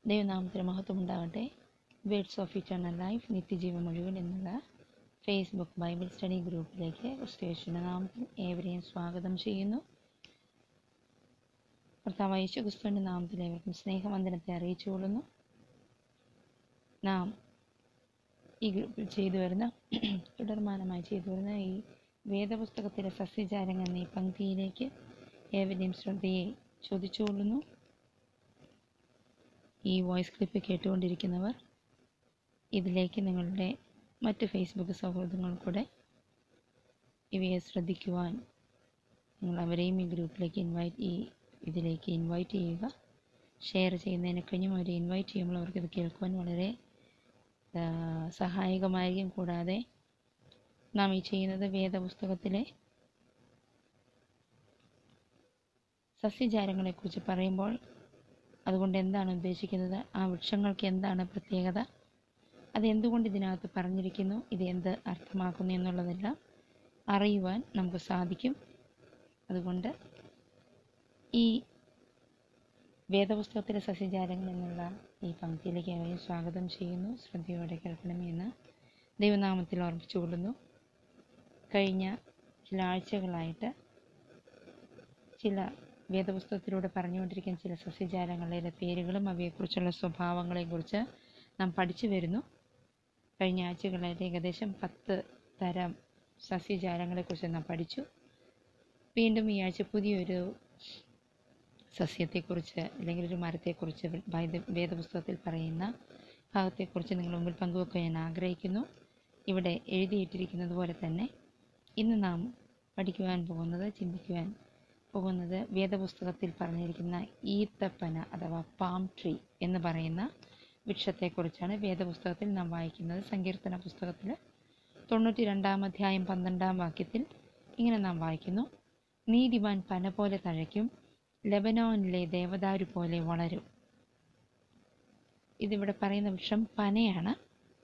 ദൈവനാമത്തിന് മഹത്വം ഉണ്ടാകട്ടെ വേർഡ്സ് ഓഫ് ഇറ്റേണൽ ലൈഫ് നിത്യജീവ മുഴുവൻ എന്നുള്ള ഫേസ്ബുക്ക് ബൈബിൾ സ്റ്റഡി ഗ്രൂപ്പിലേക്ക് ക്രിസ്തുയേശുവിൻ്റെ നാമത്തിൽ ഏവരെയും സ്വാഗതം ചെയ്യുന്നു കർത്താവ് യേശു ക്രിസ്തുവിൻ്റെ നാമത്തിൽ ഏവർക്കും സ്നേഹവന്ദനത്തെ അറിയിച്ചു കൊള്ളുന്നു നാം ഈ ഗ്രൂപ്പിൽ ചെയ്തു വരുന്ന തുടർമാനമായി ചെയ്തു വരുന്ന ഈ വേദപുസ്തകത്തിലെ സസ്യജാലങ്ങൾ എന്ന ഈ പങ്ക്തിയിലേക്ക് ഏവരെയും ശ്രദ്ധയെ ചോദിച്ചുകൊള്ളുന്നു ഈ വോയിസ് ക്ലിപ്പ് കേട്ടുകൊണ്ടിരിക്കുന്നവർ ഇതിലേക്ക് നിങ്ങളുടെ മറ്റ് ഫേസ്ബുക്ക് സൗഹൃദങ്ങൾ കൂടെ ഇവയെ ശ്രദ്ധിക്കുവാൻ നിങ്ങൾ അവരെയും ഈ ഗ്രൂപ്പിലേക്ക് ഇൻവൈറ്റ് ഈ ഇതിലേക്ക് ഇൻവൈറ്റ് ചെയ്യുക ഷെയർ ചെയ്യുന്നതിന് കഴിഞ്ഞും അവരെ ഇൻവൈറ്റ് ചെയ്യുമ്പോൾ അവർക്കിത് കേൾക്കുവാൻ വളരെ ആ, സഹായകമായിരിക്കും കൂടാതെ നാം ഈ ചെയ്യുന്നത് വേദപുസ്തകത്തിലെ സസ്യജാലങ്ങളെക്കുറിച്ച് പറയുമ്പോൾ അതുകൊണ്ട് എന്താണ് ഉദ്ദേശിക്കുന്നത് ആ വൃക്ഷങ്ങൾക്ക് എന്താണ് പ്രത്യേകത അത് എന്തുകൊണ്ട് ഇതിനകത്ത് പറഞ്ഞിരിക്കുന്നു ഇത് എന്ത് അർത്ഥമാക്കുന്നു എന്നുള്ളതെല്ലാം അറിയുവാൻ നമുക്ക് സാധിക്കും അതുകൊണ്ട് ഈ വേദപുസ്തകത്തിലെ സസ്യജാലങ്ങൾ എന്നുള്ള ഈ പങ്ക്തിയിലേക്ക് അവരെ സ്വാഗതം ചെയ്യുന്നു ശ്രദ്ധയോടെ കേൾക്കണമേ എന്ന് ദൈവനാമത്തിൽ ഓർമ്മിച്ചുകൊള്ളുന്നു കഴിഞ്ഞ ചില ആഴ്ചകളായിട്ട് ചില വേദപുസ്തകത്തിലൂടെ പറഞ്ഞുകൊണ്ടിരിക്കുന്ന ചില സസ്യജാലങ്ങളുടെ പേരുകളും അവയെക്കുറിച്ചുള്ള സ്വഭാവങ്ങളെക്കുറിച്ച് നാം പഠിച്ചു വരുന്നു കഴിഞ്ഞ ആഴ്ചകളായിട്ട് ഏകദേശം പത്ത് തരം സസ്യജാലങ്ങളെക്കുറിച്ച് നാം പഠിച്ചു വീണ്ടും ഈ ആഴ്ച പുതിയൊരു സസ്യത്തെക്കുറിച്ച് അല്ലെങ്കിൽ ഒരു മരത്തെക്കുറിച്ച് വൈദ്യ- വേദപുസ്തകത്തിൽ പറയുന്ന ഭാഗത്തെക്കുറിച്ച് നിങ്ങൾ മുമ്പിൽ പങ്കുവെക്കാൻ ഞാൻ ആഗ്രഹിക്കുന്നു ഇവിടെ എഴുതിയിട്ടിരിക്കുന്നത് പോലെ തന്നെ ഇന്ന് നാം പഠിക്കുവാൻ പോകുന്നത് ചിന്തിക്കുവാൻ പോകുന്നത് വേദപുസ്തകത്തിൽ പറഞ്ഞിരിക്കുന്ന ഈത്തപ്പന അഥവാ പാം ട്രീ എന്ന് പറയുന്ന വൃക്ഷത്തെക്കുറിച്ചാണ് വേദപുസ്തകത്തിൽ നാം വായിക്കുന്നത് സങ്കീർത്തന പുസ്തകത്തിൽ തൊണ്ണൂറ്റി രണ്ടാം അധ്യായം പന്ത്രണ്ടാം വാക്യത്തിൽ ഇങ്ങനെ നാം വായിക്കുന്നു നീതിമാൻ പന പോലെ തഴയ്ക്കും ലെബനോനിലെ ദേവദാരു പോലെ വളരും ഇതിവിടെ പറയുന്ന വൃക്ഷം പനയാണ്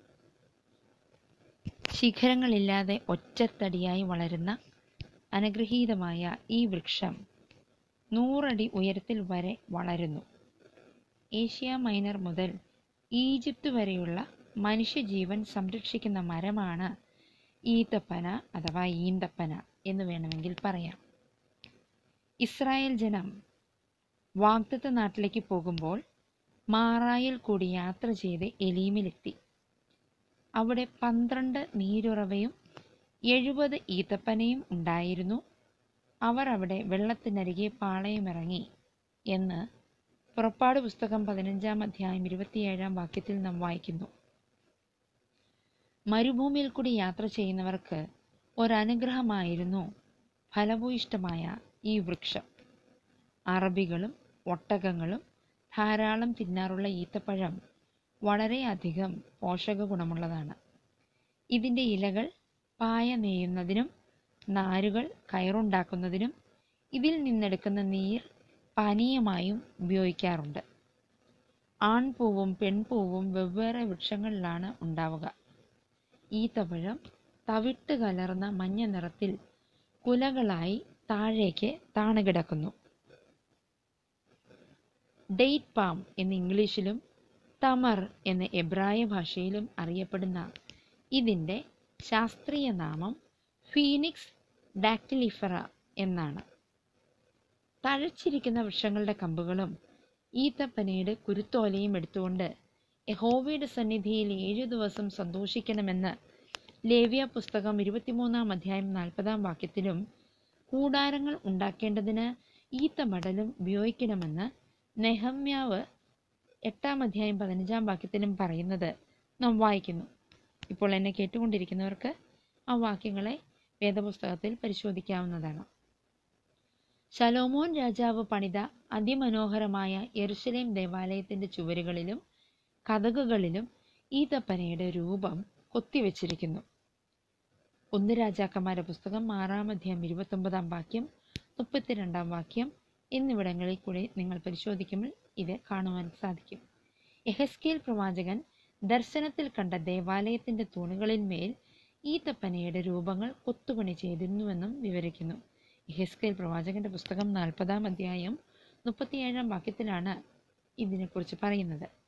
ശിഖരങ്ങളില്ലാതെ ഒറ്റത്തടിയായി വളരുന്ന അനുഗ്രഹീതമായ ഈ വൃക്ഷം നൂറടി ഉയരത്തിൽ വരെ വളരുന്നു ഏഷ്യ മൈനർ മുതൽ ഈജിപ്ത് വരെയുള്ള മനുഷ്യജീവൻ സംരക്ഷിക്കുന്ന മരമാണ് ഈത്തപ്പന അഥവാ ഈന്തപ്പന എന്ന് വേണമെങ്കിൽ പറയാം ഇസ്രായേൽ ജനം വാഗ്ദത്ത നാട്ടിലേക്ക് പോകുമ്പോൾ മാറായിൽ കൂടി യാത്ര ചെയ്ത് എലീമിലെത്തി അവിടെ പന്ത്രണ്ട് നീരുറവയും എഴുപത് ഈത്തപ്പനയും ഉണ്ടായിരുന്നു അവർ അവിടെ വെള്ളത്തിനരികെ പാളയമിറങ്ങി എന്ന് പുറപ്പാട് പുസ്തകം പതിനഞ്ചാം അധ്യായം ഇരുപത്തിയേഴാം വാക്യത്തിൽ നാം വായിക്കുന്നു മരുഭൂമിയിൽ കൂടി യാത്ര ചെയ്യുന്നവർക്ക് ഒരനുഗ്രഹമായിരുന്നു ഫലഭൂയിഷ്ടമായ ഈ വൃക്ഷം അറബികളും ഒട്ടകങ്ങളും ധാരാളം തിന്നാറുള്ള ഈത്തപ്പഴം വളരെയധികം പോഷക ഗുണമുള്ളതാണ് ഇതിൻ്റെ ഇലകൾ പായ നെയ്യുന്നതിനും നാരുകൾ കയറുണ്ടാക്കുന്നതിനും ഇതിൽ നിന്നെടുക്കുന്ന നീർ പാനീയമായും ഉപയോഗിക്കാറുണ്ട് ആൺപൂവും പെൺപൂവും വെവ്വേറെ വൃക്ഷങ്ങളിലാണ് ഉണ്ടാവുക ഈത്തപ്പഴം തവിട്ട് കലർന്ന മഞ്ഞ നിറത്തിൽ കുലകളായി താഴേക്ക് താണുകിടക്കുന്നു ഡേറ്റ് പാം എന്ന് ഇംഗ്ലീഷിലും തമർ എന്ന എബ്രായ ഭാഷയിലും അറിയപ്പെടുന്ന ഇതിൻ്റെ ശാസ്ത്രീയ നാമം ഫീനിക്സ് ഡാക്ടിലിഫറ എന്നാണ് തഴച്ചിരിക്കുന്ന വൃക്ഷങ്ങളുടെ കമ്പുകളും ഈത്തപ്പനയുടെ കുരുത്തോലയും എടുത്തുകൊണ്ട് യഹോവയുടെ സന്നിധിയിൽ ഏഴു ദിവസം സന്തോഷിക്കണമെന്ന് ലേവ്യ പുസ്തകം ഇരുപത്തിമൂന്നാം അധ്യായം നാൽപ്പതാം വാക്യത്തിലും കൂടാരങ്ങൾ ഉണ്ടാക്കേണ്ടതിന് ഈത്തമടലും ഉപയോഗിക്കണമെന്ന് നെഹമ്യാവ് എട്ടാം അധ്യായം പതിനഞ്ചാം വാക്യത്തിലും പറയുന്നത് നാം വായിക്കുന്നു ഇപ്പോൾ എന്നെ കേട്ടുകൊണ്ടിരിക്കുന്നവർക്ക് ആ വാക്യങ്ങളെ വേദപുസ്തകത്തിൽ പരിശോധിക്കാവുന്നതാണ് ശലോമോൻ രാജാവ് പണിത അതിമനോഹരമായ യെരുശലേം ദേവാലയത്തിന്റെ ചുവരുകളിലും കഥകുകളിലും ഈത്തപ്പനയുടെ രൂപം കൊത്തിവെച്ചിരിക്കുന്നു ഒന്ന് രാജാക്കന്മാരുടെ പുസ്തകം ആറാം അധ്യായം ഇരുപത്തൊമ്പതാം വാക്യം മുപ്പത്തിരണ്ടാം വാക്യം എന്നിവിടങ്ങളിൽ കൂടി നിങ്ങൾ പരിശോധിക്കുമ്പോൾ ഇത് കാണുവാൻ സാധിക്കും എഹസ്കേൽ പ്രവാചകൻ ദർശനത്തിൽ കണ്ട ദേവാലയത്തിന്റെ തൂണുകളിന്മേൽ ഈത്തപ്പനയുടെ രൂപങ്ങൾ കൊത്തുപണി ചെയ്തിരുന്നുവെന്നും വിവരിക്കുന്നു എഹസ്കേൽ പ്രവാചകന്റെ പുസ്തകം നാൽപ്പതാം അധ്യായം മുപ്പത്തിയേഴാം വാക്യത്തിലാണ് ഇതിനെക്കുറിച്ച് പറയുന്നത്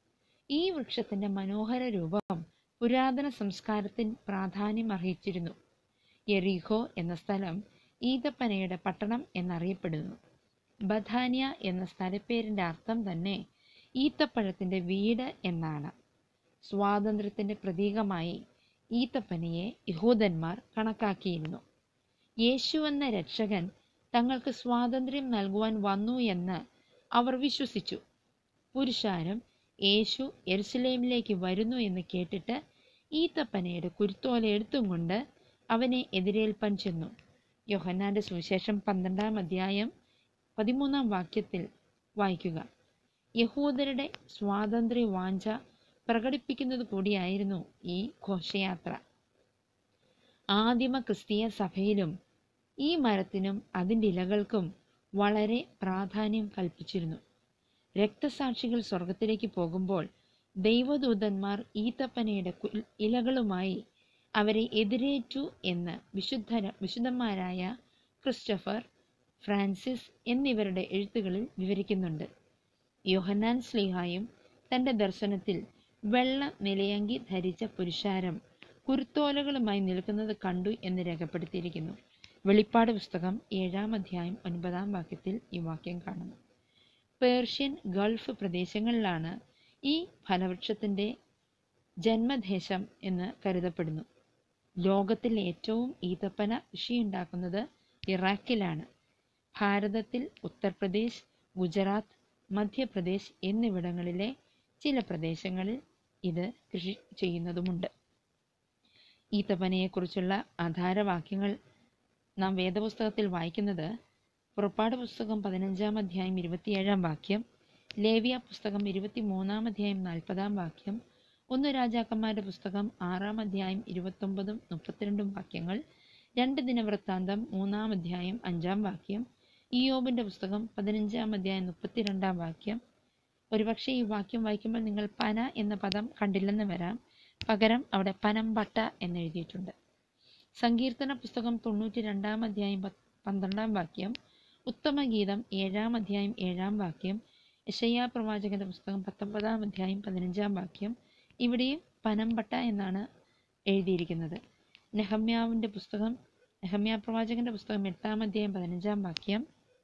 ഈ വൃക്ഷത്തിന്റെ മനോഹര രൂപം പുരാതന സംസ്കാരത്തിന് പ്രാധാന്യം അർഹിച്ചിരുന്നു യെറീഹോ എന്ന സ്ഥലം ഈതപ്പനയുടെ പട്ടണം എന്നറിയപ്പെടുന്നു ബഥാനിയ എന്ന സ്ഥലപ്പേരിന്റെ അർത്ഥം തന്നെ ഈത്തപ്പഴത്തിന്റെ വീട് എന്നാണ് സ്വാതന്ത്ര്യത്തിന്റെ പ്രതീകമായി ഈത്തപ്പനയെ യഹൂദന്മാർ കണക്കാക്കിയിരുന്നു യേശു എന്ന രക്ഷകൻ തങ്ങൾക്ക് സ്വാതന്ത്ര്യം നൽകുവാൻ വന്നു എന്ന് അവർ വിശ്വസിച്ചു പുരുഷാരം യേശു എരുസലേമിലേക്ക് വരുന്നു എന്ന് കേട്ടിട്ട് ഈത്തപ്പനയുടെ കുരുത്തോല എടുത്തും കൊണ്ട് അവനെ എതിരേൽപ്പാൻ ചെന്നു യോഹന്നാന്റെ സുവിശേഷം പന്ത്രണ്ടാം അധ്യായം പതിമൂന്നാം വാക്യത്തിൽ വായിക്കുക യഹൂദരുടെ സ്വാതന്ത്ര്യ വാഞ്ച പ്രകടിപ്പിക്കുന്നത് കൂടിയായിരുന്നു ഈ ഘോഷയാത്ര ആദിമ ക്രിസ്തീയ സഭയിലും ഈ മരത്തിനും അതിൻ്റെ ഇലകൾക്കും വളരെ പ്രാധാന്യം കൽപ്പിച്ചിരുന്നു രക്തസാക്ഷികൾ സ്വർഗത്തിലേക്ക് പോകുമ്പോൾ ദൈവദൂതന്മാർ ഈത്തപ്പനയുടെ കു- ഇലകളുമായി അവരെ എതിരേറ്റു എന്ന് വിശുദ്ധ വിശുദ്ധന്മാരായ ക്രിസ്റ്റഫർ ഫ്രാൻസിസ് എന്നിവരുടെ എഴുത്തുകളിൽ വിവരിക്കുന്നുണ്ട് യോഹന്നാൻ സ്ലീഹായും തന്റെ ദർശനത്തിൽ വെള്ള നിലയങ്കി ധരിച്ച പുരുഷാരം കുരുത്തോലകളുമായി നിൽക്കുന്നത് കണ്ടു എന്ന് രേഖപ്പെടുത്തിയിരിക്കുന്നു വെളിപ്പാട് പുസ്തകം ഏഴാം അധ്യായം ഒൻപതാം വാക്യത്തിൽ ഈ വാക്യം കാണുന്നു പേർഷ്യൻ ഗൾഫ് പ്രദേശങ്ങളിലാണ് ഈ ഫലവൃക്ഷത്തിന്റെ ജന്മദേശം എന്ന് കരുതപ്പെടുന്നു ലോകത്തിൽ ഏറ്റവും ഈത്തപ്പന കൃഷിയുണ്ടാക്കുന്നത് ഇറാഖിലാണ് ഭാരതത്തിൽ ഉത്തർപ്രദേശ് ഗുജറാത്ത് മധ്യപ്രദേശ് എന്നിവിടങ്ങളിലെ ചില പ്രദേശങ്ങളിൽ ഇത് കൃഷി ചെയ്യുന്നതുമുണ്ട് ഈത്തപ്പനയെക്കുറിച്ചുള്ള ആധാരവാക്യങ്ങൾ നാം വേദപുസ്തകത്തിൽ വായിക്കുന്നത് പുറപ്പാട് പുസ്തകം പതിനഞ്ചാം അധ്യായം ഇരുപത്തിയേഴാം വാക്യം ലേവിയ പുസ്തകം ഇരുപത്തിമൂന്നാം അധ്യായം നാൽപ്പതാം വാക്യം ഒന്ന് രാജാക്കന്മാരുടെ പുസ്തകം ആറാം അധ്യായം ഇരുപത്തൊമ്പതും മുപ്പത്തിരണ്ടും വാക്യങ്ങൾ രണ്ട് ദിനവൃത്താന്തം മൂന്നാം അധ്യായം അഞ്ചാം വാക്യം ഇയോബിന്റെ പുസ്തകം പതിനഞ്ചാം അധ്യായം മുപ്പത്തിരണ്ടാം വാക്യം ഒരുപക്ഷെ ഈ വാക്യം വായിക്കുമ്പോൾ നിങ്ങൾ പന എന്ന പദം കണ്ടില്ലെന്ന് വരാം പകരം അവിടെ പനമ്പട്ട എന്നെഴുതിയിട്ടുണ്ട് സങ്കീർത്തന പുസ്തകം തൊണ്ണൂറ്റി രണ്ടാം അധ്യായം പത്ത് പന്ത്രണ്ടാം വാക്യം ഉത്തമഗീതം ഏഴാം അധ്യായം ഏഴാം വാക്യം യശയ്യാ പ്രവാചകന്റെ പുസ്തകം പത്തൊമ്പതാം അധ്യായം പതിനഞ്ചാം വാക്യം ഇവിടെയും പനമ്പട്ട എന്നാണ് എഴുതിയിരിക്കുന്നത് നെഹമ്യാവിന്റെ പുസ്തകം നെഹമ്യാ പ്രവാചകന്റെ പുസ്തകം എട്ടാം അധ്യായം പതിനഞ്ചാം വാക്യം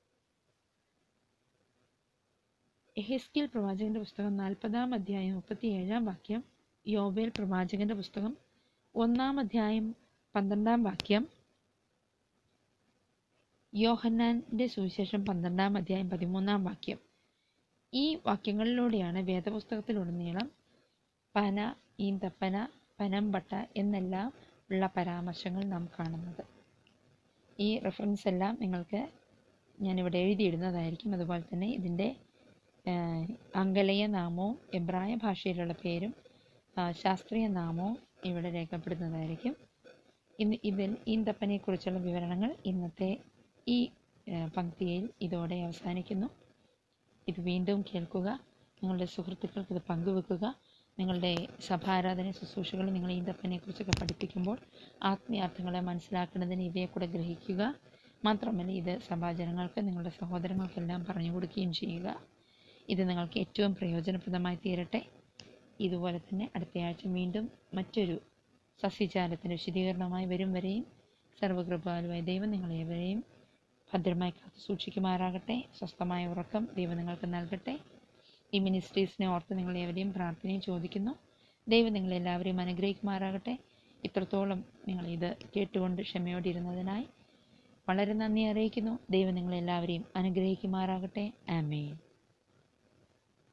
എഹെസ്കിൽ പ്രവാചകന്റെ പുസ്തകം നാൽപ്പതാം അധ്യായം മുപ്പത്തിയേഴാം വാക്യം യോബേൽ പ്രവാചകന്റെ പുസ്തകം ഒന്നാം അധ്യായം പന്ത്രണ്ടാം വാക്യം യോഹന്നാന്റെ സുവിശേഷം പന്ത്രണ്ടാം അധ്യായം പതിമൂന്നാം വാക്യം ഈ വാക്യങ്ങളിലൂടെയാണ് വേദപുസ്തകത്തിലുടനീളം പന ഈന്തപ്പന പനമ്പട്ട എന്നെല്ലാം ഉള്ള പരാമർശങ്ങൾ നാം കാണുന്നത് ഈ റെഫറൻസ് എല്ലാം നിങ്ങൾക്ക് ഞാനിവിടെ എഴുതിയിടുന്നതായിരിക്കും അതുപോലെ തന്നെ ഇതിൻ്റെ ആംഗലേയ നാമവും എബ്രായ ഭാഷയിലുള്ള പേരും ആ, ശാസ്ത്രീയ നാമവും ഇവിടെ രേഖപ്പെടുത്തുന്നതായിരിക്കും ഇന്ന് ഇതിൽ ഈന്തപ്പനെക്കുറിച്ചുള്ള വിവരണങ്ങൾ ഇന്നത്തെ ഈ ആ, പങ്ക്തിയിൽ ഇതോടെ അവസാനിക്കുന്നു ഇത് വീണ്ടും കേൾക്കുക നിങ്ങളുടെ സുഹൃത്തുക്കൾക്ക് ഇത് പങ്കുവെക്കുക നിങ്ങളുടെ സഭാരാധന ശുശ്രൂഷകൾ നിങ്ങൾ ഈന്തപ്പനെക്കുറിച്ചൊക്കെ പഠിപ്പിക്കുമ്പോൾ ആത്മീയാർത്ഥങ്ങളെ മനസ്സിലാക്കുന്നതിന് ഇവയെ കൂടെ ഗ്രഹിക്കുക മാത്രമല്ല ഇത് സഭാജനങ്ങൾക്ക് നിങ്ങളുടെ സഹോദരങ്ങൾക്കെല്ലാം പറഞ്ഞു കൊടുക്കുകയും ചെയ്യുക ഇത് നിങ്ങൾക്ക് ഏറ്റവും പ്രയോജനപ്രദമായി തീരട്ടെ ഇതുപോലെ തന്നെ അടുത്തയാഴ്ച വീണ്ടും മറ്റൊരു സസ്യജാലത്തിൻ്റെ വിശദീകരണമായി വരും വരെയും സർവകൃപാലുവായ ദൈവം നിങ്ങളേവരെയും ഭദ്രമായി കാത്തു സൂക്ഷിക്കുമാറാകട്ടെ സ്വസ്ഥമായ ഉറക്കം ദൈവം നിങ്ങൾക്ക് നൽകട്ടെ ഈ മിനിസ്ട്രീസിനെ ഓർത്ത് നിങ്ങളേവരെയും പ്രാർത്ഥനയും ചോദിക്കുന്നു ദൈവം നിങ്ങളെല്ലാവരെയും അനുഗ്രഹിക്കുമാറാകട്ടെ ഇത്രത്തോളം നിങ്ങൾ ഇത് കേട്ടുകൊണ്ട് ക്ഷമയോടിരുന്നതിനായി വളരെ നന്ദി അറിയിക്കുന്നു ദൈവം നിങ്ങളെല്ലാവരെയും അനുഗ്രഹിക്കുമാറാകട്ടെ ആമേൻ